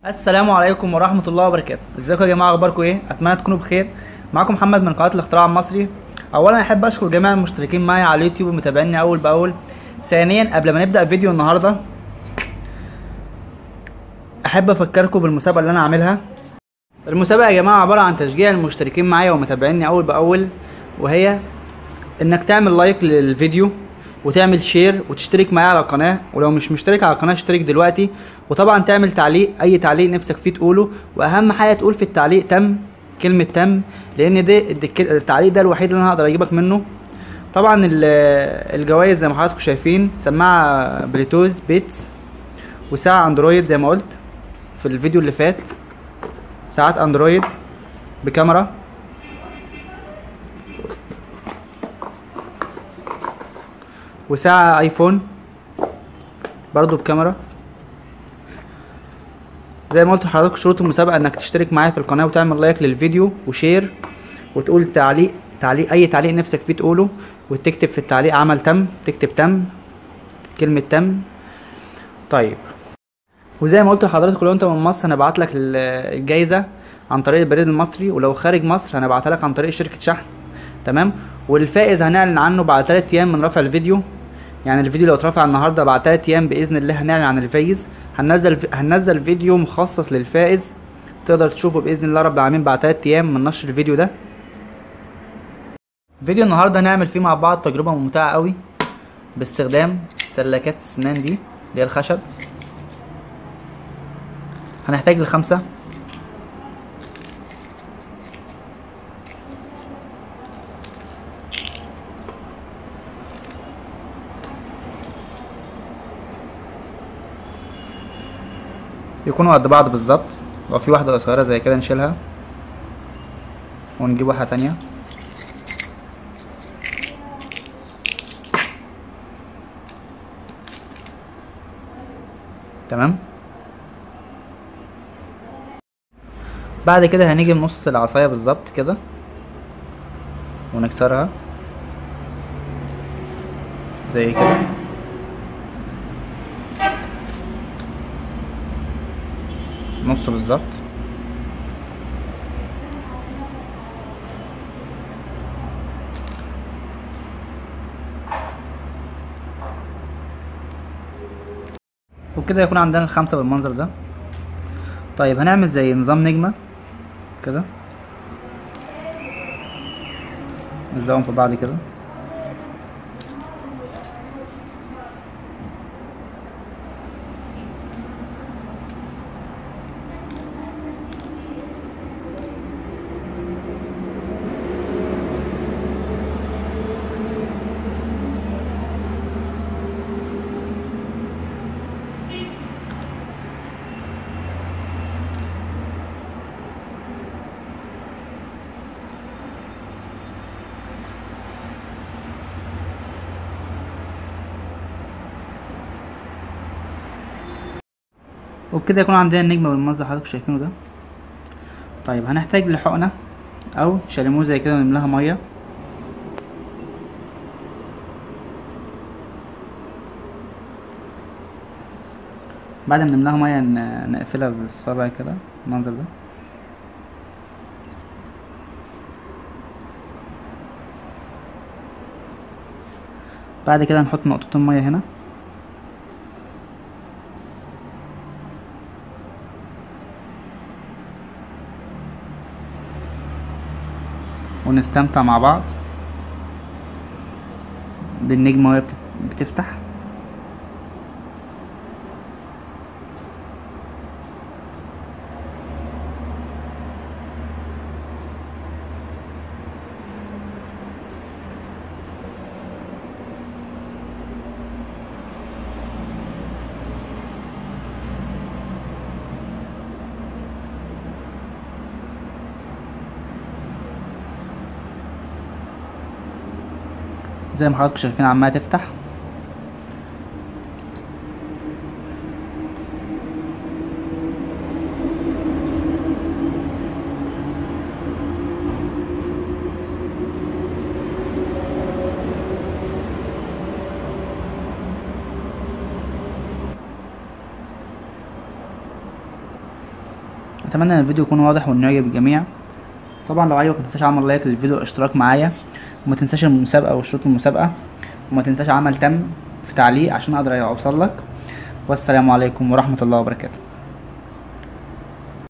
السلام عليكم ورحمة الله وبركاته ازيكم يا جماعة اخباركم ايه اتمنى تكونوا بخير معاكم محمد من قناة الاختراع المصري اولا احب اشكر جميع المشتركين معايا على اليوتيوب ومتابعيني اول باول ثانيا قبل ما نبدأ فيديو النهاردة احب افكركم بالمسابقة اللي انا عاملها المسابقة يا جماعة عبارة عن تشجيع المشتركين معايا ومتابعيني اول باول وهي انك تعمل لايك للفيديو وتعمل شير وتشترك معايا على القناه ولو مش مشترك على القناه اشترك دلوقتي وطبعا تعمل تعليق اي تعليق نفسك فيه تقوله واهم حاجه تقول في التعليق تم كلمه تم لان ده التعليق ده الوحيد اللي انا هقدر اجيبك منه طبعا الجوائز زي ما حضراتكم شايفين سماعه بلوتوث بيتس وساعه اندرويد زي ما قلت في الفيديو اللي فات ساعات اندرويد بكاميرا وساعة ايفون برضو بكاميرا زي ما قلت لحضرتك شروط المسابقة انك تشترك معايا في القناة وتعمل لايك للفيديو وشير وتقول تعليق تعليق اي تعليق نفسك فيه تقوله وتكتب في التعليق عمل تم تكتب تم كلمة تم طيب وزي ما قلت لحضرتك لو انت من مصر هنبعت لك الجايزة عن طريق البريد المصري ولو خارج مصر هنبعتها لك عن طريق شركة شحن تمام والفائز هنعلن عنه بعد 3 ايام من رفع الفيديو يعني الفيديو لو اترفع النهارده بعد 3 ايام باذن الله هنعلن عن الفايز هننزل هننزل فيديو مخصص للفائز تقدر تشوفه باذن الله رب العالمين بعد 3 ايام من نشر الفيديو ده فيديو النهارده هنعمل فيه مع بعض تجربه ممتعه قوي باستخدام سلكات السنان دي اللي هي الخشب هنحتاج لخمسه يكونوا قد بعض بالظبط لو في واحدة قصيرة زي كده نشيلها ونجيب واحدة تانية تمام بعد كده هنيجي نص العصاية بالظبط كده ونكسرها زي كده نص بالظبط وبكده يكون عندنا الخمسة بالمنظر ده طيب هنعمل زي نظام نجمة كده نلزقهم في بعض كده وبكده يكون عندنا النجمة بالمنظر اللي حضراتكم شايفينه ده طيب هنحتاج لحقنة او شاليمو زي كده ونملاها مية بعد ما نملاها مية نقفلها بالصابع كده المنظر ده بعد كده نحط نقطتين مية هنا ونستمتع مع بعض بالنجمة وهي بتفتح زي ما حضراتكم شايفين عمالة تفتح اتمنى ان الفيديو يكون واضح وانه يعجب الجميع طبعا لو عجبك متنساش عمل لايك للفيديو والاشتراك معايا وما تنساش المسابقه وشروط المسابقه وما تنساش عمل تم في تعليق عشان اقدر اوصل لك والسلام عليكم ورحمه الله وبركاته